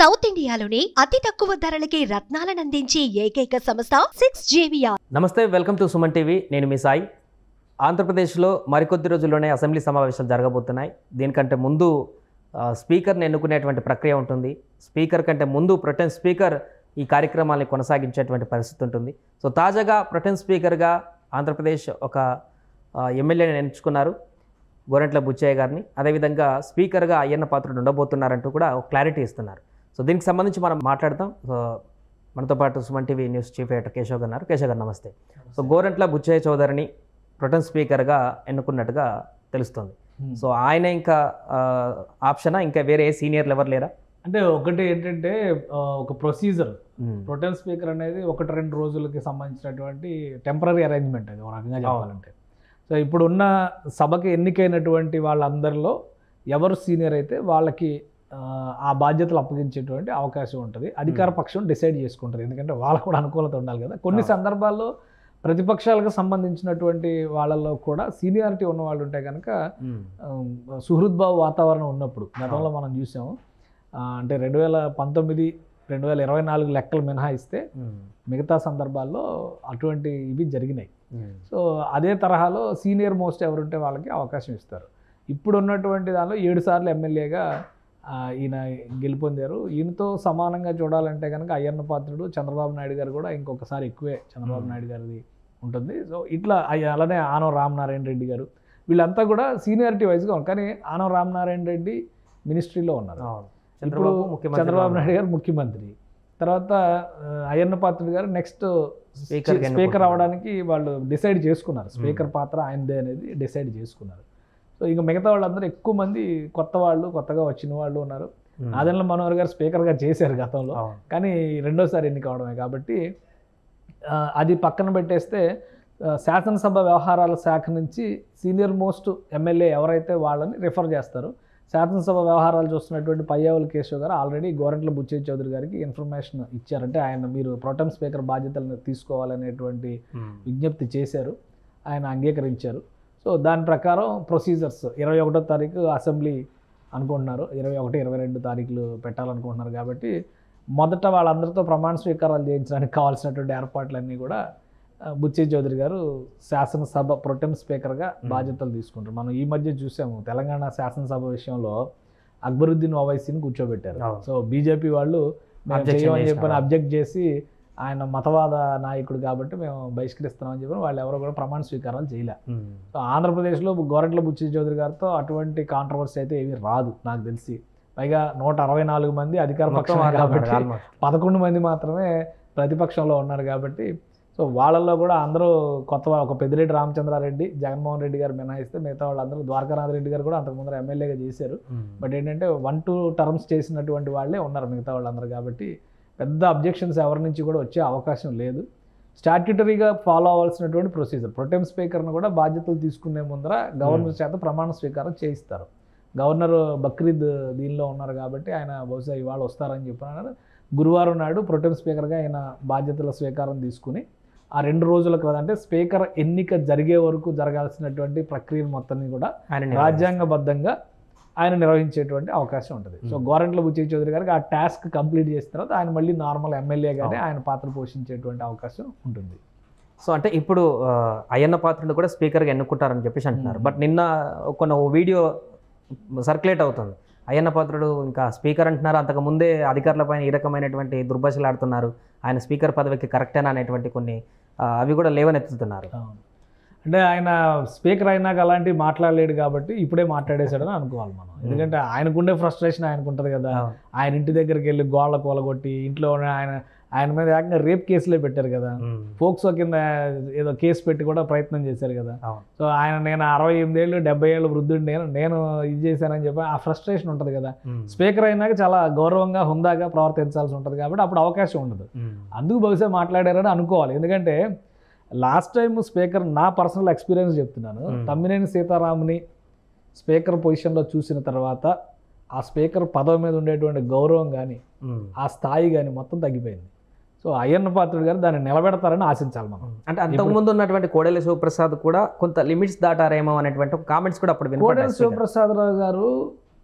South ఇండియాలోనే అతి తక్కువ ధరలకి రత్నాలనందించే ఏకైక సంస్థ సిక్స్ జేవియా నమస్తే వెల్కమ్ టు సుమన్ టీవీ నేను మీ సాయి ఆంధ్రప్రదేశ్లో మరికొద్ది రోజుల్లోనే అసెంబ్లీ సమావేశాలు జరగబోతున్నాయి దీనికంటే ముందు ఆ, స్పీకర్ని ఎన్నుకునేటువంటి ప్రక్రియ ఉంటుంది స్పీకర్ కంటే ముందు ప్రొటెన్ స్పీకర్ ఈ కార్యక్రమాల్ని కొనసాగించేటువంటి పరిస్థితి ఉంటుంది సో తాజాగా ప్రొటెన్ స్పీకర్గా ఆంధ్రప్రదేశ్ ఒక ఆ, ఎమ్మెల్యేని ఎంచుకున్నారు గోరంట్ల బుచ్చయ్య గారిని అదేవిధంగా స్పీకర్గా అయ్యన్న పాత్రుడు ఉండబోతున్నారంటూ కూడా ఒక క్లారిటీ ఇస్తున్నారు సో దీనికి సంబంధించి మనం మాట్లాడతాం సో మనతో పాటు Suman TV news chief editor Keshav గారు ఉన్నారు కేశవ్ గారు నమస్తే సో గోరంట్ల బుచ్చయ్య చౌదరిని ప్రొటెన్ స్పీకర్గా ఎన్నుకున్నట్టుగా తెలుస్తుంది సో ఆయన ఇంకా ఆప్షనా ఇంకా వేరే ఏ సీనియర్లు ఎవరు లేరా అంటే ఒకటి ఏంటంటే ఆ, ఒక ప్రొసీజర్ ప్రొటెన్ స్పీకర్ అనేది ఒకటి రెండు రోజులకి సంబంధించినటువంటి టెంపరీ అరేంజ్మెంట్ అది ఒక రకంగా చెప్పాలంటే సో ఇప్పుడు ఉన్న సభకి ఎన్నికైనటువంటి వాళ్ళందరిలో ఎవరు సీనియర్ అయితే వాళ్ళకి ఆ, ఆ బాధ్యతలు అప్పగించేటువంటి అవకాశం ఉంటుంది అధికార పక్షం డిసైడ్ చేసుకుంటుంది ఎందుకంటే వాళ్ళకు కూడా అనుకూలత ఉండాలి కదా కొన్ని అవును. సందర్భాల్లో ప్రతిపక్షాలకు సంబంధించినటువంటి వాళ్ళలో కూడా సీనియారిటీ ఉన్న వాళ్ళు ఉంటే కనుక ఆ, సుహృద్భావ వాతావరణం ఉన్నప్పుడు గతంలో మనం చూసాము ఆ, అంటే రెండు వేల పంతొమ్మిది రెండు వేల ఇరవై నాలుగు లెక్కలు మినహాయిస్తే మిగతా సందర్భాల్లో అటువంటి ఇవి జరిగినాయి సో అదే తరహాలో సీనియర్ మోస్ట్ ఎవరుంటే వాళ్ళకి అవకాశం ఇస్తారు ఇప్పుడు ఉన్నటువంటి దానిలో ఏడు సార్లు ఎమ్మెల్యేగా ఆ, ఈయన గెలుపొందారు ఈయనతో సమానంగా చూడాలంటే కనుక అయ్యన్న పాత్రుడు చంద్రబాబు నాయుడు గారు కూడా ఇంకొకసారి ఎక్కువే చంద్రబాబు Hmm. నాయుడు గారిది ఉంటుంది సో ఇట్లా అయ్య- అలానే ఆనవ రామనారాయణ రెడ్డి గారు వీళ్ళంతా కూడా సీనియారిటీ వైజ్గా ఉన్నారు కానీ ఆనవ రామనారాయణ రెడ్డి మినిస్ట్రీలో ఉన్నారు ఇప్పుడు చంద్రబాబు ముఖ్యమంత్రి చంద్రబాబు నాయుడు గారు ముఖ్యమంత్రి తర్వాత ఆ, అయ్యన్న పాత్రుడు గారు నెక్స్ట్ Speaker కి స్పీకర్ ఎన్నుకుంటున్నారు. అవడానికి వాళ్ళు డిసైడ్ చేసుకున్నారు స్పీకర్ పాత్ర ఆయనదే అనేది డిసైడ్ చేసుకున్నారు సో ఇక మిగతా వాళ్ళందరూ ఎక్కువ మంది కొత్త వాళ్ళు కొత్తగా వచ్చిన వాళ్ళు ఉన్నారు నాదెండ్ల మనోహర్ గారు స్పీకర్గా చేశారు గతంలో కానీ రెండోసారి ఎన్నిక అవడమే కాబట్టి ఆ, అది పక్కన పెట్టేస్తే ఆ, శాసనసభ వ్యవహారాల శాఖ నుంచి సీనియర్ మోస్ట్ ఎమ్మెల్యే ఎవరైతే వాళ్ళని రిఫర్ చేస్తారు శాసనసభ వ్యవహారాలు చూస్తున్నటువంటి పయ్యావుల కేశవ్ గారు ఆల్రెడీ గోరంట్ల బుచ్చయ్య చౌదరి గారికి ఇన్ఫర్మేషన్ ఇచ్చారంటే ఆయన మీరు ప్రొటెం స్పీకర్ బాధ్యతలను తీసుకోవాలనేటువంటి విజ్ఞప్తి చేశారు ఆయన అంగీకరించారు సో దాని ప్రకారం ప్రొసీజర్స్ ఇరవై ఒకటో తారీఖు అసెంబ్లీ అనుకుంటున్నారు ఇరవై ఒకటి ఇరవై రెండు తారీఖులు పెట్టాలనుకుంటున్నారు కాబట్టి మొదట వాళ్ళందరితో ప్రమాణ స్వీకారాలు చేయించడానికి కావాల్సినటువంటి ఏర్పాట్లన్నీ కూడా ఆ, బుచ్చయ్య చౌదరి గారు శాసనసభ ప్రొటెం స్పీకర్గా బాధ్యతలు తీసుకుంటారు మనం ఈ మధ్య చూసాము తెలంగాణ శాసనసభ విషయంలో అక్బరుద్దీన్ ఓవైసీని కూర్చోబెట్టారు అవును. సో బీజేపీ వాళ్ళు మేము Objection చేయమని చెప్పని చేసినారు. అబ్జెక్ట్ చేసి ఆయన మతవాద నాయకుడు కాబట్టి మేము బహిష్కరిస్తున్నామని చెప్పి వాళ్ళు ఎవరు కూడా ప్రమాణ స్వీకారాలు చేయలే సో ఆంధ్రప్రదేశ్లో గోరంట్ల బుచ్చి చౌదరి గారితో అటువంటి కాంట్రవర్సీ అయితే ఏమీ రాదు నాకు తెలిసి పైగా నూట అరవై నాలుగు మంది అధికార పక్షం కాబట్టి పదకొండు మంది మాత్రమే ప్రతిపక్షంలో ఉన్నారు కాబట్టి సో వాళ్ళల్లో కూడా అందరూ కొత్త వా- ఒక పెద్దిరెడ్డి రామచంద్రారెడ్డి జగన్మోహన్ రెడ్డి గారు మినహాయిస్తే మిగతా వాళ్ళందరూ ద్వారకానాథ్ రెడ్డి గారు కూడా అంతకు ముందర ఎమ్మెల్యేగా చేశారు బట్ ఏంటంటే వన్ టూ టర్మ్స్ చేసినటువంటి వాళ్ళే ఉన్నారు మిగతా వాళ్ళందరూ కాబట్టి పెద్ద అబ్జెక్షన్స్ ఎవరి నుంచి కూడా వచ్చే అవకాశం లేదు స్టాట్యుటరీగా ఫాలో అవ్వాల్సినటువంటి ప్రొసీజర్ ప్రొటెం స్పీకర్ను కూడా బాధ్యతలు తీసుకునే ముందర గవర్నర్ చేత ప్రమాణ స్వీకారం చేయిస్తారు గవర్నర్ బక్రీద్ దీనిలో ఉన్నారు కాబట్టి ఆయన బహుశా ఇవాళ వస్తారని చెప్పినారు గురువారం నాడు ప్రొటెం స్పీకర్గా ఆయన బాధ్యతల స్వీకారం తీసుకుని ఆ రెండు రోజుల క్రితం అంటే స్పీకర్ ఎన్నిక జరిగే వరకు జరగాల్సినటువంటి ప్రక్రియ మొత్తాన్ని కూడా రాజ్యాంగబద్ధంగా ఆయన నిర్వహించేటువంటి అవకాశం ఉంటుంది సో గోరంట్ల బుచ్చయ్య చౌదరి గారికి ఆ టాస్క్ కంప్లీట్ చేసిన తర్వాత ఆయన మళ్ళీ నార్మల్ ఎమ్మెల్యేగానే ఆయన పాత్ర పోషించేటువంటి అవకాశం ఉంటుంది సో అంటే ఇప్పుడు ఆ, అయ్యన్న పాత్రుడు కూడా స్పీకర్గా ఎన్నుకుంటారని చెప్పేసి అంటున్నారు బట్ నిన్న కొన్ని ఓ వీడియో సర్క్యులేట్ అవుతుంది అయ్యన్న పాత్రుడు ఇంకా స్పీకర్ అంటున్నారు అంతకు ముందే అధికారులపైన ఈ రకమైనటువంటి దుర్భాషలు ఆడుతున్నారు ఆయన స్పీకర్ పదవికి కరెక్టేనా అనేటువంటి కొన్ని ఆ, అవి కూడా లేవనెత్తుతున్నారు అవును. అంటే ఆయన స్పీకర్ అయినాక అలాంటివి మాట్లాడలేడు కాబట్టి ఇప్పుడే మాట్లాడేశాడని అనుకోవాలి మనం ఎందుకంటే ఆయనకుండే ఫ్రస్ట్రేషన్ ఆయనకు ఉంటుంది కదా అవును. ఆయన ఇంటి దగ్గరికి వెళ్ళి గోళ్ళ కూలగొట్టి ఇంట్లో ఉన్న ఆయన ఆయన మీద ఏకంగా రేప్ కేసులే పెట్టారు కదా ఉమ్. ఫోక్సో కింద ఏదో కేసు పెట్టి కూడా ప్రయత్నం చేశారు కదా అవును. సో ఆయన నేను అరవై ఎనిమిదేళ్ళు డెబ్బై ఏళ్ళు వృద్ధుడు నేను నేను ఇది చేశానని చెప్పి ఆ ఫ్రస్ట్రేషన్ ఉంటుంది కదా ఉమ్. స్పీకర్ అయినాక చాలా గౌరవంగా హుందాగా ప్రవర్తించాల్సి ఉంటుంది కాబట్టి అప్పుడు అవకాశం ఉండదు ఉమ్. అందుకు బహుశా మాట్లాడారని అనుకోవాలి ఎందుకంటే లాస్ట్ టైం స్పీకర్ నా పర్సనల్ ఎక్స్పీరియన్స్ చెప్తున్నాను Hmm. తమ్మినేని సీతారాముని స్పీకర్ పొజిషన్లో చూసిన తర్వాత ఆ స్పీకర్ పదవి మీద ఉండేటువంటి గౌరవం కానీ ఉమ్. ఆ స్థాయి కానీ మొత్తం తగ్గిపోయింది సో అయ్యన్న పాత్రుడు గారు దాన్ని నిలబెడతారని ఆశించాలి మనం అంటే అంతకుముందు ఉన్నటువంటి కోడెల శివప్రసాద్ కూడా కొంత లిమిట్స్ దాటారేమో అనేటువంటి కామెంట్స్ కూడా అప్పుడు కోడెల వినపడ్డాయి శివప్రసాదరావు గారు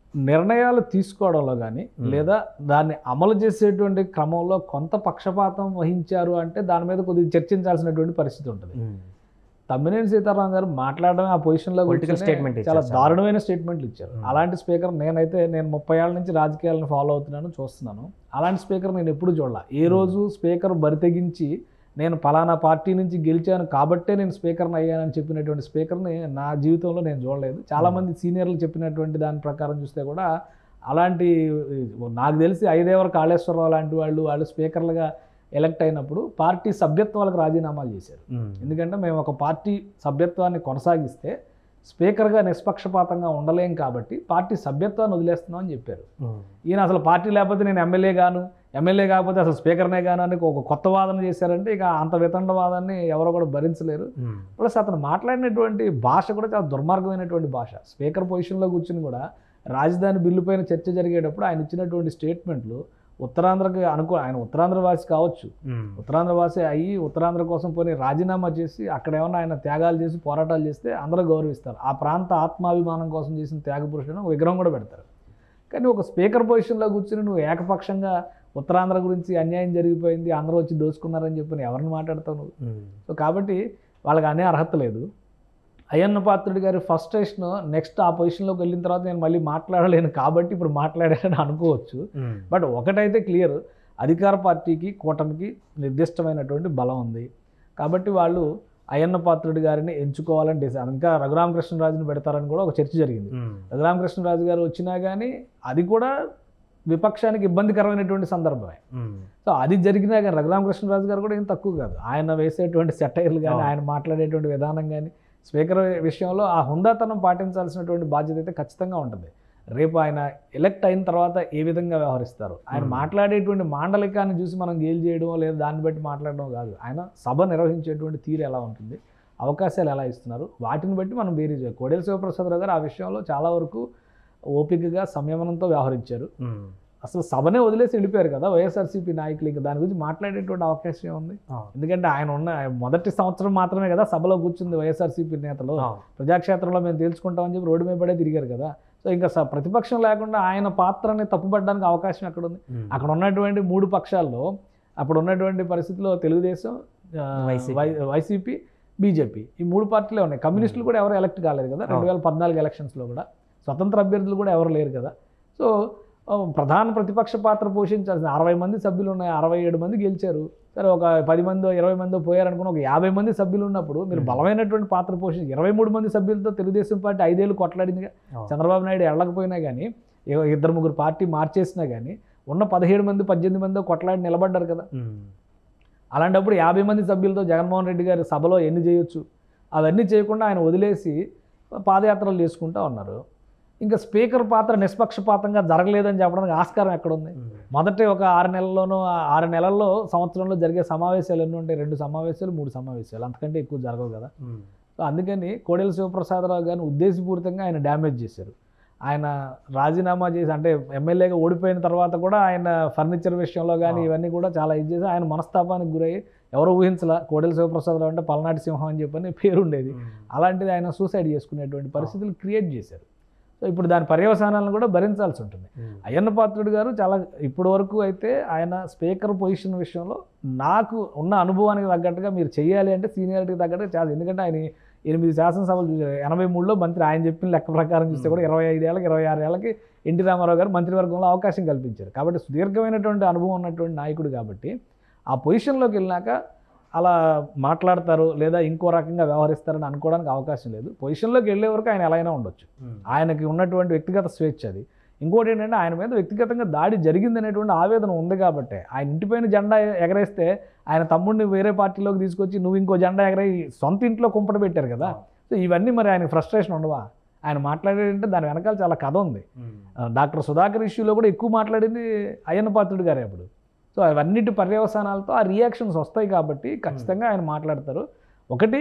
నిర్ణయాలు తీసుకోవడంలో కానీ Hmm. లేదా దాన్ని అమలు చేసేటువంటి క్రమంలో కొంత పక్షపాతం వహించారు అంటే దాని మీద కొద్దిగా చర్చించాల్సినటువంటి పరిస్థితి ఉంటుంది తమ్మినేని సీతారాం గారు మాట్లాడడమే ఆ పొజిషన్లో Political కూర్చొని statement చాలా ఇచ్చారు చాలా. దారుణమైన స్టేట్మెంట్లు ఇచ్చారు Hmm. అలాంటి స్పీకర్ నేనైతే నేను ముప్పై ఏళ్ళ నుంచి రాజకీయాలను ఫాలో అవుతున్నాను చూస్తున్నాను అలాంటి స్పీకర్ నేను ఎప్పుడు చూడాల ఏ Hmm. రోజు స్పీకర్ బరితెగించి నేను పలానా పార్టీ నుంచి గెలిచాను కాబట్టే నేను స్పీకర్ని అయ్యానని చెప్పినటువంటి స్పీకర్ని నా జీవితంలో నేను చూడలేదు చాలా Hmm. మంది సీనియర్లు చెప్పినటువంటి దాని ప్రకారం చూస్తే కూడా అలాంటి నాకు తెలిసి ఐదేవర కాళేశ్వరరావు లాంటి వాళ్ళు వాళ్ళు స్పీకర్లుగా ఎలక్ట్ అయినప్పుడు పార్టీ సభ్యత్వాలకు రాజీనామాలు చేశారు ఎందుకంటే మేము ఒక పార్టీ సభ్యత్వాన్ని కొనసాగిస్తే స్పీకర్గా నిష్పక్షపాతంగా ఉండలేం కాబట్టి పార్టీ సభ్యత్వాన్ని వదిలేస్తున్నాం అని చెప్పారు ఈయన అసలు పార్టీ లేకపోతే నేను ఎమ్మెల్యే గాను ఎమ్మెల్యే కాకపోతే అసలు స్పీకర్నే గాను అని ఒక కొత్త వాదన చేశారంటే ఇక అంత వితండ వాదాన్ని ఎవరో కూడా భరించలేరు ప్లస్ అతను మాట్లాడినటువంటి భాష కూడా చాలా దుర్మార్గమైనటువంటి భాష స్పీకర్ పొజిషన్లో కూర్చుని కూడా రాజధాని బిల్లు పైన చర్చ జరిగేటప్పుడు ఆయన ఇచ్చినటువంటి స్టేట్మెంట్లు ఉత్తరాంధ్రకి అనుకో ఆయన ఉత్తరాంధ్ర వాసి కావచ్చు ఉత్తరాంధ్ర వాసి అయ్యి ఉత్తరాంధ్ర కోసం పోనీ రాజీనామా చేసి అక్కడ ఏమన్నా ఆయన త్యాగాలు చేసి పోరాటాలు చేస్తే అందరూ గౌరవిస్తారు ఆ ప్రాంత ఆత్మాభిమానం కోసం చేసిన త్యాగ పురుషుడు ఒక విగ్రహం కూడా పెడతారు కానీ ఒక స్పీకర్ పొజిషన్లో కూర్చుని నువ్వు ఏకపక్షంగా ఉత్తరాంధ్ర గురించి అన్యాయం జరిగిపోయింది అందరూ వచ్చి దోచుకున్నారని చెప్పి నువ్వు ఎవరిని మాట్లాడతావు నువ్వు సో కాబట్టి వాళ్ళకి అనే అర్హత లేదు అయ్యన్న పాత్రుడి గారి ఫస్ట్రేషన్ నెక్స్ట్ ఆ పొజిషన్లోకి వెళ్ళిన తర్వాత నేను మళ్ళీ మాట్లాడలేను కాబట్టి ఇప్పుడు మాట్లాడానని అనుకోవచ్చు బట్ ఒకటైతే క్లియర్ అధికార పార్టీకి కూటమికి నిర్దిష్టమైనటువంటి బలం ఉంది కాబట్టి వాళ్ళు అయ్యన్న పాత్రుడి గారిని ఎంచుకోవాలని డిసైడ్ ఇంకా రఘురామకృష్ణరాజుని పెడతారని కూడా ఒక చర్చ జరిగింది రఘురామకృష్ణరాజు గారు వచ్చినా కానీ అది కూడా విపక్షానికి ఇబ్బందికరమైనటువంటి సందర్భమే సో అది జరిగినా కానీ రఘురామకృష్ణరాజు గారు కూడా ఏం తక్కువ కాదు ఆయన వేసేటువంటి సెటైర్లు కానీ అవును. ఆయన మాట్లాడేటువంటి విధానం కానీ స్పీకర్ విషయంలో ఆ హుందాతనం పాటించాల్సినటువంటి బాధ్యత అయితే ఖచ్చితంగా ఉంటుంది రేపు ఆయన ఎలక్ట్ అయిన తర్వాత ఏ విధంగా వ్యవహరిస్తారు ఆయన Hmm. మాట్లాడేటువంటి మాండలికాన్ని చూసి మనం గేల్ చేయడం లేదా దాన్ని బట్టి మాట్లాడడం కాదు ఆయన సభ నిర్వహించేటువంటి తీరు ఎలా ఉంటుంది అవకాశాలు ఎలా ఇస్తున్నారు వాటిని బట్టి మనం బేరీ చేయాలి కోడెల శివప్రసాదరావు గారు ఆ విషయంలో చాలా వరకు ఓపికగా సంయమనంతో వ్యవహరించారు అసలు సభనే వదిలేసి వెళ్ళిపోయారు కదా వైఎస్ఆర్సీపీ నాయకులు ఇంకా దాని గురించి మాట్లాడేటువంటి అవకాశం ఉంది ఎందుకంటే ఆయన ఉన్న మొదటి సంవత్సరం మాత్రమే కదా సభలో కూర్చుంది వైఎస్ఆర్సీపీ నేతలు ప్రజాక్షేత్రంలో మేము తేల్చుకుంటామని చెప్పి రోడ్డు మీద పడే తిరిగారు కదా సో ఇంకా స- ప్రతిపక్షం లేకుండా ఆయన పాత్రని తప్పుపడడానికి అవకాశం ఎక్కడ ఉంది అక్కడ ఉన్నటువంటి మూడు పక్షాల్లో అప్పుడు ఉన్నటువంటి పరిస్థితిలో తెలుగుదేశం ఆ, వైసీపీ. వై- వైసీపీ బీజేపీ ఈ మూడు పార్టీలే ఉన్నాయి కమ్యూనిస్టులు కూడా ఎవరు ఎలక్ట్ కాలేదు కదా రెండు వేల పద్నాలుగు ఎలక్షన్స్లో కూడా స్వతంత్ర అభ్యర్థులు కూడా ఎవరు లేరు కదా సో ఆ, ప్రధాన ప్రతిపక్ష పాత్ర పోషించాల్సిన అరవై మంది సభ్యులు ఉన్నాయి అరవై ఏడు మంది గెలిచారు సరే ఒక పది మందో ఇరవై మందో పోయారనుకుని ఒక యాభై మంది సభ్యులు ఉన్నప్పుడు మీరు Hmm. బలమైనటువంటి పాత్ర పోషించి ఇరవై మూడు మంది సభ్యులతో తెలుగుదేశం పార్టీ ఐదేళ్ళు కొట్లాడిందిగా చంద్రబాబు నాయుడు వెళ్ళకపోయినా కానీ ఏ- ఇద్దరు ముగ్గురు పార్టీ మార్చేసినా కానీ ఉన్న పదిహేడు మంది పద్దెనిమిది మంది కొట్లాడి నిలబడ్డారు కదా అలాంటప్పుడు యాభై మంది సభ్యులతో జగన్మోహన్ రెడ్డి గారి సభలో ఎన్ని చేయొచ్చు అవన్నీ చేయకుండా ఆయన వదిలేసి పాదయాత్రలు చేసుకుంటూ ఉన్నారు ఇంకా స్పీకర్ పాత్ర నిష్పక్షపాతంగా జరగలేదని చెప్పడానికి ఆస్కారం ఎక్కడుంది మొదటి ఒక ఆరు నెలల్లోనూ ఆ ఆరు నెలల్లో సంవత్సరంలో జరిగే సమావేశాలు ఎన్ని ఉంటాయి రెండు సమావేశాలు మూడు సమావేశాలు అంతకంటే ఎక్కువ జరగవు కదా సో అందుకని కోడెల శివప్రసాదరావు గారిని ఉద్దేశపూరితంగా ఆయన డ్యామేజ్ చేశారు ఆయన రాజీనామా చేసి అంటే ఎమ్మెల్యేగా ఓడిపోయిన తర్వాత కూడా ఆయన ఫర్నిచర్ విషయంలో కానీ ఆ. ఇవన్నీ కూడా చాలా ఇది చేసి ఆయన మనస్తాపానికి గురయ్యి ఎవరు ఊహించలా కోడెల శివప్రసాదరావు అంటే పల్నాటి సింహం అని చెప్పని పేరు ఉండేది అలాంటిది ఆయన సూసైడ్ చేసుకునేటువంటి పరిస్థితులు క్రియేట్ చేశారు సో ఇప్పుడు దాని పర్యవసానాలను కూడా భరించాల్సి ఉంటుంది అయ్యన్న పాత్రుడు గారు చాలా ఇప్పటి వరకు అయితే ఆయన స్పీకర్ పొజిషన్ విషయంలో నాకు ఉన్న అనుభవానికి తగ్గట్టుగా మీరు చేయాలి అంటే సీనియారిటీకి తగ్గట్టుగా చాలా ఎందుకంటే ఆయన ఎనిమిది శాసనసభలు చూశారు ఎనభై మూడులో మంత్రి ఆయన చెప్పిన లెక్క ప్రకారం చూస్తే కూడా ఇరవై ఐదేళ్ళకి ఇరవై ఆరు ఏళ్ళకి ఎన్టీ రామారావు గారు మంత్రివర్గంలో అవకాశం కల్పించారు కాబట్టి సుదీర్ఘమైనటువంటి అనుభవం ఉన్నటువంటి నాయకుడు కాబట్టి ఆ పొజిషన్లోకి వెళ్ళినాక అలా మాట్లాడతారు లేదా ఇంకో రకంగా వ్యవహరిస్తారని అనుకోవడానికి అవకాశం లేదు పొజిషన్లోకి వెళ్ళే వరకు ఆయన ఎలా అయినా ఉండొచ్చు ఆయనకి ఉన్నటువంటి వ్యక్తిగత స్వేచ్ఛ అది ఇంకోటి ఏంటంటే ఆయన మీద వ్యక్తిగతంగా దాడి జరిగింది అనేటువంటి ఆవేదన ఉంది కాబట్టి ఆయన ఇంటిపైన జెండా ఎగరేస్తే ఆయన తమ్ముడిని వేరే పార్టీలోకి తీసుకొచ్చి నువ్వు ఇంకో జెండా ఎగరై సొంత ఇంట్లో కుంపట పెట్టారు కదా సో ఇవన్నీ మరి ఆయన ఫ్రస్ట్రేషన్ ఉండవా ఆయన మాట్లాడేటంటే దాని వెనకాల చాలా కథ ఉంది ఆ, డాక్టర్ సుధాకర్ ఇష్యూలో కూడా ఎక్కువ మాట్లాడింది అయ్యన్న పాత్రుడు గారే అప్పుడు సో అవన్నిటి పర్యవసానాలతో ఆ రియాక్షన్స్ వస్తాయి కాబట్టి ఖచ్చితంగా ఆయన మాట్లాడతారు ఒకటి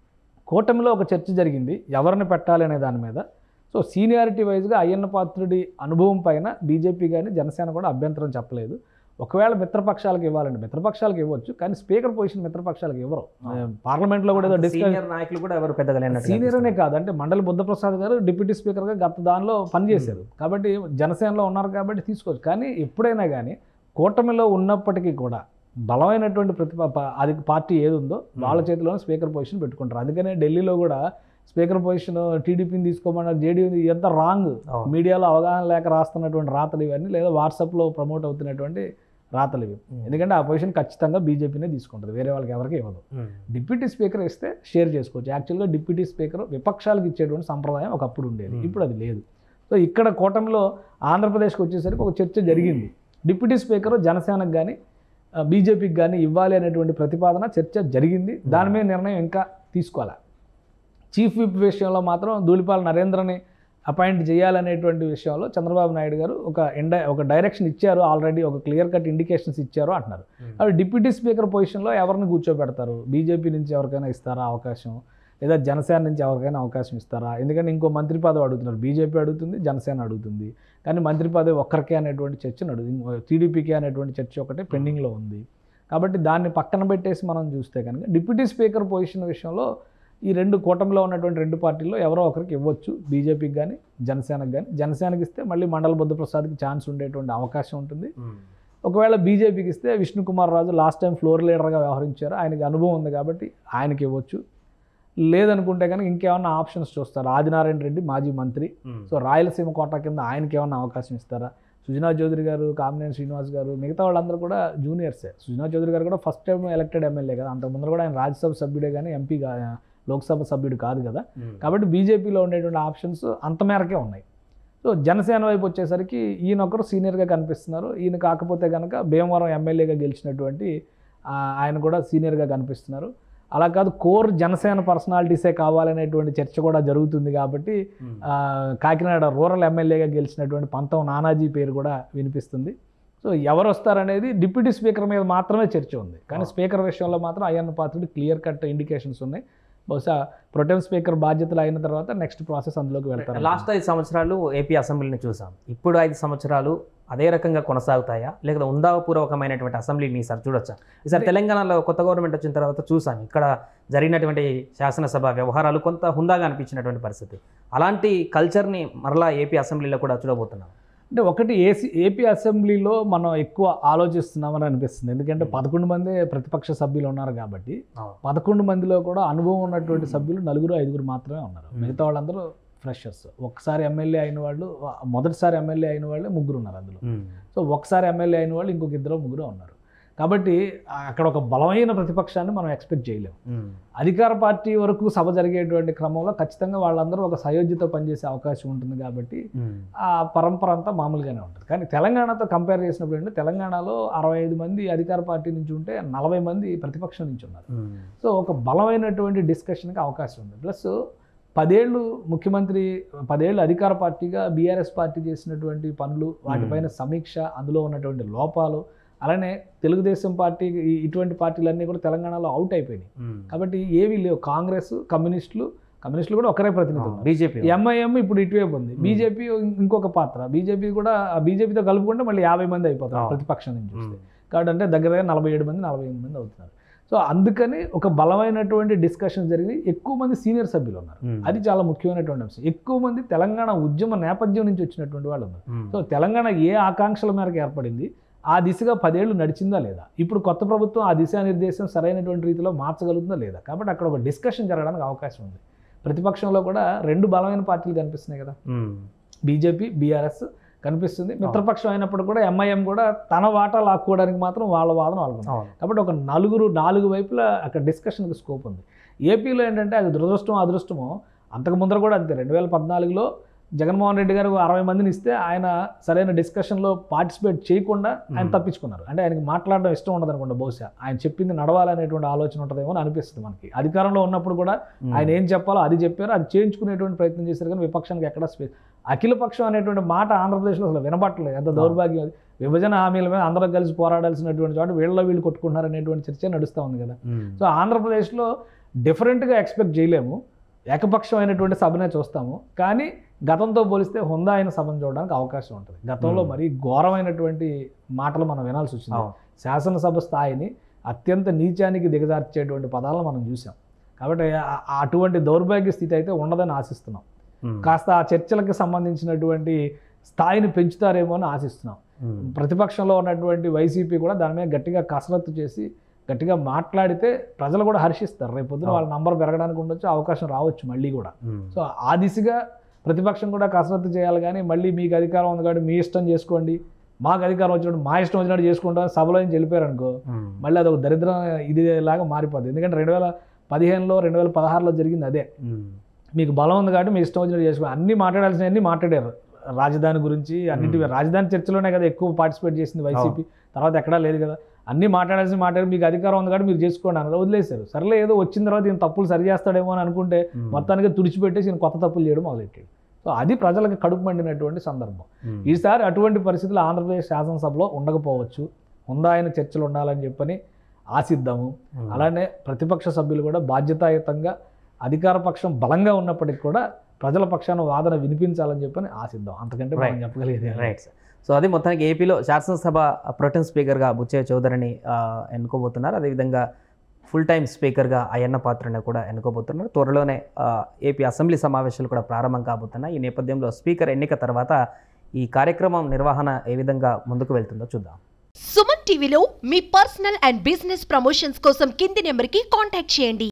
కూటమిలో ఒక చర్చ జరిగింది ఎవరిని పెట్టాలి అనే దాని మీద సో సీనియారిటీ వైజ్గా అయ్యన్న పాత్రుడి అనుభవం పైన బీజేపీ కానీ జనసేన కూడా అభ్యంతరం చెప్పలేదు ఒకవేళ మిత్రపక్షాలకు ఇవ్వాలండి మిత్రపక్షాలకు ఇవ్వచ్చు కానీ స్పీకర్ పొజిషన్ మిత్రపక్షాలకు ఇవ్వరు పార్లమెంట్లో కూడా ఏదో డిస్కస్ సీనియర్ నాయకులు కూడా ఎవరు పెద్దగా లేనట్టు సీనియర్ అనే కాదు అంటే మండలి బుద్ధప్రసాద్ గారు డిప్యూటీ స్పీకర్గా గత దానిలో పనిచేశారు కాబట్టి జనసేనలో ఉన్నారు కాబట్టి తీసుకోవచ్చు కానీ ఎప్పుడైనా కానీ కూటమిలో ఉన్నప్పటికీ కూడా బలమైనటువంటి ప్రతిభ ప- అది పార్టీ ఏది ఉందో వాళ్ళ చేతిలోనే స్పీకర్ పొజిషన్ పెట్టుకుంటారు అందుకనే ఢిల్లీలో కూడా స్పీకర్ పొజిషన్ టీడీపీని తీసుకోమన్నారు జేడీ ఎంత రాంగ్ అవును. మీడియాలో అవగాహన లేక రాస్తున్నటువంటి రాతలు ఇవన్నీ లేదా వాట్సాప్లో ప్రమోట్ అవుతున్నటువంటి రాతలు ఇవి ఉమ్. ఎందుకంటే ఆ పొజిషన్ ఖచ్చితంగా బీజేపీనే తీసుకుంటుంది వేరే వాళ్ళకి ఎవరికి ఇవ్వదు ఉమ్. డిప్యూటీ స్పీకర్ ఇస్తే షేర్ చేసుకోవచ్చు యాక్చువల్గా డిప్యూటీ స్పీకర్ విపక్షాలకు ఇచ్చేటువంటి సంప్రదాయం ఒకప్పుడు ఉండేది Hmm. ఇప్పుడు అది లేదు సో ఇక్కడ కూటమిలో ఆంధ్రప్రదేశ్కి వచ్చేసరికి ఒక చర్చ జరిగింది డిప్యూటీ స్పీకర్ జనసేనకు కానీ బీజేపీకి కానీ ఇవ్వాలి అనేటువంటి ప్రతిపాదన చర్చ జరిగింది దాని మీద నిర్ణయం ఇంకా తీసుకోవాలి చీఫ్ విప్ విషయంలో మాత్రం ధూళిపాల నరేంద్రని అపాయింట్ చేయాలనేటువంటి విషయంలో చంద్రబాబు నాయుడు గారు ఒక ఎండ ఒక డైరెక్షన్ ఇచ్చారు ఆల్రెడీ ఒక క్లియర్ కట్ ఇండికేషన్స్ ఇచ్చారు అంటున్నారు ఉమ్. అవి డిప్యూటీ స్పీకర్ పొజిషన్లో ఎవరిని కూర్చోబెడతారు బీజేపీ నుంచి ఎవరికైనా ఇస్తారా అవకాశం లేదా జనసేన నుంచి ఎవరికైనా అవకాశం ఇస్తారా ఎందుకంటే ఇంకో మంత్రి పదవి అడుగుతున్నారు బీజేపీ అడుగుతుంది జనసేన అడుగుతుంది కానీ మంత్రి పదవి ఒక్కరికే అనేటువంటి చర్చ నడుగు టీడీపీకి అనేటువంటి చర్చ ఒకటే పెండింగ్లో ఉంది కాబట్టి దాన్ని పక్కన పెట్టేసి మనం చూస్తే కనుక డిప్యూటీ స్పీకర్ పొజిషన్ విషయంలో ఈ రెండు కూటమిలో ఉన్నటువంటి రెండు పార్టీల్లో ఎవరో ఒకరికి ఇవ్వచ్చు బీజేపీకి కానీ జనసేనకి కానీ జనసేనకి ఇస్తే మళ్ళీ మండల బుద్ధప్రసాద్కి ఛాన్స్ ఉండేటువంటి అవకాశం ఉంటుంది ఉమ్. ఒకవేళ బీజేపీకి ఇస్తే Vishnukumar Raju last time floor లీడర్గా వ్యవహరించారు ఆయనకి అనుభవం ఉంది కాబట్టి ఆయనకి ఇవ్వచ్చు లేదనుకుంటే కనుక ఇంకేమన్నా ఆప్షన్స్ చూస్తారు ఆదినారాయణ రెడ్డి మాజీ మంత్రి ఉమ్. సో రాయలసీమ కోట కింద ఆయనకి ఏమన్నా అవకాశం ఇస్తారా సుజనా చౌదరి గారు కామినేని శ్రీనివాస్ గారు మిగతా వాళ్ళందరూ కూడా జూనియర్సే సుజనా చౌదరి గారు కూడా ఫస్ట్ టైం ఎలక్టెడ్ ఎమ్మెల్యే కదా అంత ముందర కూడా ఆయన రాజ్యసభ సభ్యుడే కానీ ఎంపీ లోక్సభ సభ్యుడు కాదు కదా ఉమ్. కాబట్టి బీజేపీలో ఉండేటువంటి ఆప్షన్స్ అంత మేరకే ఉన్నాయి సో జనసేన వైపు వచ్చేసరికి ఈయన ఒకరు సీనియర్గా కనిపిస్తున్నారు ఈయన కాకపోతే కనుక భీమవరం ఎమ్మెల్యేగా గెలిచినటువంటి ఆ, ఆయన కూడా సీనియర్గా కనిపిస్తున్నారు అలా కాదు కోర్ జనసేన పర్సనాలిటీసే కావాలనేటువంటి చర్చ కూడా జరుగుతుంది కాబట్టి ఉమ్. ఆ, కాకినాడ రూరల్ ఎమ్మెల్యేగా గెలిచినటువంటి పంతం నానాజీ పేరు కూడా వినిపిస్తుంది సో ఎవరు వస్తారనేది డిప్యూటీ స్పీకర్ మీద మాత్రమే చర్చ ఉంది కానీ స్పీకర్ విషయంలో మాత్రం Ayyanna Patrudu clear cut indications ఉన్నాయి బహుశా ప్రొటెం స్పీకర్ బాధ్యతలు అయిన తర్వాత నెక్స్ట్ ప్రాసెస్ అందులోకి వెళ్తారు లాస్ట్ ఐదు సంవత్సరాలు ఏపీ అసెంబ్లీని చూసాం ఇప్పుడు ఐదు సంవత్సరాలు అదే రకంగా కొనసాగుతాయా లేకపోతే ఉందాపూర్వకమైనటువంటి అసెంబ్లీని ఈసారి చూడొచ్చా ఈసారి తెలంగాణలో కొత్త గవర్నమెంట్ వచ్చిన తర్వాత చూసాం ఇక్కడ జరిగినటువంటి శాసనసభ వ్యవహారాలు కొంత హుందాగా అనిపించినటువంటి పరిస్థితి అలాంటి కల్చర్ని మరలా ఏపీ అసెంబ్లీలో కూడా చూడబోతున్నాం అంటే ఒకటి ఏసీ ఏపీ అసెంబ్లీలో మనం ఎక్కువ ఆలోచిస్తున్నామని అనిపిస్తుంది ఎందుకంటే పదకొండు మంది ప్రతిపక్ష సభ్యులు ఉన్నారు కాబట్టి అవును. పదకొండు మందిలో కూడా అనుభవం ఉన్నటువంటి సభ్యులు నలుగురు ఐదుగురు మాత్రమే ఉన్నారు Hmm. మిగతా వాళ్ళందరూ ఫ్రెషర్స్ ఒకసారి ఎమ్మెల్యే అయిన వాళ్ళు మొదటిసారి ఎమ్మెల్యే అయిన వాళ్ళే ముగ్గురు ఉన్నారు అందులో సో ఒకసారి ఎమ్మెల్యే అయిన వాళ్ళు ఇంకొక ఇద్దరు ముగ్గురు ఉన్నారు కాబట్టి అక్కడ ఒక బలమైన ప్రతిపక్షాన్ని మనం ఎక్స్పెక్ట్ చేయలేము అధికార పార్టీ వరకు సభ జరిగేటువంటి క్రమంలో ఖచ్చితంగా వాళ్ళందరూ ఒక సయోధ్యతో పనిచేసే అవకాశం ఉంటుంది కాబట్టి ఆ పరంపర అంతా మామూలుగానే ఉంటుంది కానీ తెలంగాణతో కంపేర్ చేసినప్పుడు ఏంటంటే తెలంగాణలో అరవై ఐదు మంది అధికార పార్టీ నుంచి ఉంటే నలభై మంది ప్రతిపక్షం నుంచి ఉన్నారు సో ఒక బలమైనటువంటి డిస్కషన్కి అవకాశం ఉంది ప్లస్ పదేళ్ళు ముఖ్యమంత్రి పదేళ్ళు అధికార పార్టీగా బీఆర్ఎస్ పార్టీ చేసినటువంటి పనులు వాటిపైన సమీక్ష అందులో ఉన్నటువంటి లోపాలు అలానే తెలుగుదేశం పార్టీ ఈ- ఇటువంటి పార్టీలన్నీ కూడా తెలంగాణలో అవుట్ అయిపోయినాయి కాబట్టి ఏవీ లేవు కాంగ్రెస్ కమ్యూనిస్టులు కమ్యూనిస్టులు కూడా ఒకరే ప్రతినిధి ఉన్నారు బీజేపీ ఎంఐఎం ఇప్పుడు ఇటువైపు ఉంది Hmm. బీజేపీ ఇంకొక పాత్ర బీజేపీ కూడా బీజేపీతో కలుపుకుంటే మళ్ళీ యాభై మంది అయిపోతారు Ah. ప్రతిపక్షం నుంచి చూస్తే కాబట్టి అంటే దగ్గర దగ్గర నలభై ఏడు మంది నలభై ఎనిమిది మంది అవుతున్నారు సో అందుకని ఒక బలమైనటువంటి డిస్కషన్ జరిగి ఎక్కువ మంది సీనియర్ సభ్యులు ఉన్నారు అది చాలా ముఖ్యమైనటువంటి అంశం ఎక్కువ మంది తెలంగాణ ఉద్యమ నేపథ్యం నుంచి వచ్చినటువంటి వాళ్ళు ఉన్నారు సో తెలంగాణ ఏ ఆకాంక్షల మేరకు ఏర్పడింది ఆ దిశగా పదేళ్ళు నడిచిందా లేదా ఇప్పుడు కొత్త ప్రభుత్వం ఆ దిశానిర్దేశం సరైనటువంటి రీతిలో మార్చగలుగుతుందా లేదా కాబట్టి అక్కడ ఒక డిస్కషన్ జరగడానికి అవకాశం ఉంది ప్రతిపక్షంలో కూడా రెండు బలమైన పార్టీలు కనిపిస్తున్నాయి కదా బీజేపీ బీఆర్ఎస్ కనిపిస్తుంది మిత్రపక్షం అయినప్పుడు కూడా ఎంఐఎం కూడా తన వాటా లాక్కోవడానికి మాత్రం వాళ్ళ వాదన వాళ్ళకు ఉంది. కాబట్టి ఒక నలుగురు నాలుగు వైపులా అక్కడ డిస్కషన్కి స్కోప్ ఉంది ఏపీలో ఏంటంటే అది దురదృష్టం అదృష్టమో అంతకు ముందర కూడా అంతే రెండు వేల పద్నాలుగులో జగన్మోహన్ రెడ్డి గారు అరవై మందిని ఇస్తే ఆయన సరైన డిస్కషన్లో పార్టిసిపేట్ చేయకుండా ఆయన Hmm. తప్పించుకున్నారు అంటే ఆయనకి మాట్లాడడం ఇష్టం ఉండదు అనుకోండి బహుశా ఆయన చెప్పింది నడవాలనేటువంటి ఆలోచన ఉంటుందేమో అని అనిపిస్తుంది మనకి అధికారంలో ఉన్నప్పుడు కూడా ఆయన ఏం చెప్పాలో అది చెప్పారు అది చేయించుకునేటువంటి ప్రయత్నం చేశారు కానీ విపక్షానికి ఎక్కడ స్పేస్ అఖిల పక్షం అనేటువంటి మాట ఆంధ్రప్రదేశ్లో అసలు వినబట్టలేదు ఎంత దౌర్భాగ్యం అది విభజన హామీల మీద అందరూ కలిసి పోరాడాల్సినటువంటి చోట వీళ్ళ వీళ్ళు కొట్టుకుంటున్నారు అనేటువంటి చర్చ నడుస్తూ ఉంది కదా సో ఆంధ్రప్రదేశ్లో డిఫరెంట్గా ఎక్స్పెక్ట్ చేయలేము ఏకపక్షమైనటువంటి సభనే చూస్తాము కానీ గతంతో పోలిస్తే హుందా అయిన సభను చూడడానికి అవకాశం ఉంటుంది గతంలో Hmm. మరీ ఘోరమైనటువంటి మాటలు మనం వినాల్సి వచ్చింది అవును శాసనసభ స్థాయిని అత్యంత నీచానికి దిగజార్చేటువంటి పదాలను మనం చూసాం కాబట్టి ఆ- ఆ అటువంటి దౌర్భాగ్య స్థితి అయితే ఉండదని ఆశిస్తున్నాం ఉమ్. కాస్త ఆ చర్చలకు సంబంధించినటువంటి స్థాయిని పెంచుతారేమో అని ఆశిస్తున్నాం ఉమ్. ప్రతిపక్షంలో ఉన్నటువంటి వైసీపీ కూడా దాని మీద గట్టిగా కసరత్తు చేసి గట్టిగా మాట్లాడితే ప్రజలు కూడా హర్షిస్తారు రేపు పొద్దున వాళ్ళ నంబర్ పెరగడానికి ఉండొచ్చు అవకాశం రావచ్చు మళ్ళీ కూడా ఉమ్. సో ఆ దిశగా ప్రతిపక్షం కూడా కసరత్తు చేయాలి కానీ మళ్ళీ మీకు అధికారం ఉంది కాబట్టి మీ ఇష్టం చేసుకోండి మాకు అధికారం వచ్చినప్పుడు మా ఇష్టం వచ్చినట్టు చేసుకుంటాం సభలో నుంచి వెళ్ళిపోయారు అనుకో ఉమ్. మళ్ళీ అదొక దరిద్రం ఇది లాగా మారిపోద్ది ఎందుకంటే రెండు వేల పదిహేనులో రెండు వేల పదహారులో జరిగింది అదే ఉమ్. మీకు బలం ఉంది కాబట్టి మీ ఇష్టం వచ్చినట్టు చేసుకో అన్ని మాట్లాడాల్సినవన్నీ మాట్లాడారు రాజధాని గురించి అన్నింటి రాజధాని చర్చలోనే కదా ఎక్కువ పార్టిసిపేట్ చేసింది వైసీపీ తర్వాత ఎక్కడా లేదు కదా అన్ని మాట్లాడాల్సి మాట్లాడి మీకు అధికారం ఉంది కాబట్టి మీరు చేసుకోండి అన్నారు వదిలేశారు సర్లే ఏదో వచ్చిన తర్వాత ఈయన తప్పులు సరి చేస్తాడేమో అని అనుకుంటే ఉమ్. మొత్తానికి తుడిచిపెట్టేసి ఈయన కొత్త తప్పులు చేయడం మొదలెట్టాడు సో అది ప్రజలకు కడుపు మండినటువంటి సందర్భం ఉమ్. ఈసారి అటువంటి పరిస్థితులు ఆంధ్రప్రదేశ్ శాసనసభలో ఉండకపోవచ్చు ఉందాయన చర్చలు ఉండాలని చెప్పని ఆశిద్దాము ఉమ్. అలానే ప్రతిపక్ష సభ్యులు కూడా బాధ్యతాయుతంగా అధికార పక్షం బలంగా ఉన్నప్పటికీ కూడా ప్రజల పక్షాన వాదన వినిపించాలని చెప్పని ఆశిద్దాం అంతకంటే మనం Right. చెప్పగలిగేది ఏం లేదు. రైట్ సార్ సో అది మొత్తానికి ఏపీలో శాసనసభ ప్రొటెన్ స్పీకర్గా బుచ్చయ్య చౌదరిని ఆ, ఎన్నుకోబోతున్నారు అదేవిధంగా ఫుల్ టైం స్పీకర్గా అయ్యన్న పాత్రని కూడా ఎన్నుకోబోతున్నారు త్వరలోనే ఆ, ఏపీ అసెంబ్లీ సమావేశాలు కూడా ప్రారంభం కాబోతున్నాయి ఈ నేపథ్యంలో స్పీకర్ ఎన్నిక తర్వాత ఈ కార్యక్రమం నిర్వహణ ఏ విధంగా ముందుకు వెళ్తుందో చూద్దాం సుమన్ టీవీలో మీ పర్సనల్ అండ్ బిజినెస్ ప్రమోషన్స్ కోసం కింది నెంబర్కి కాంటాక్ట్ చేయండి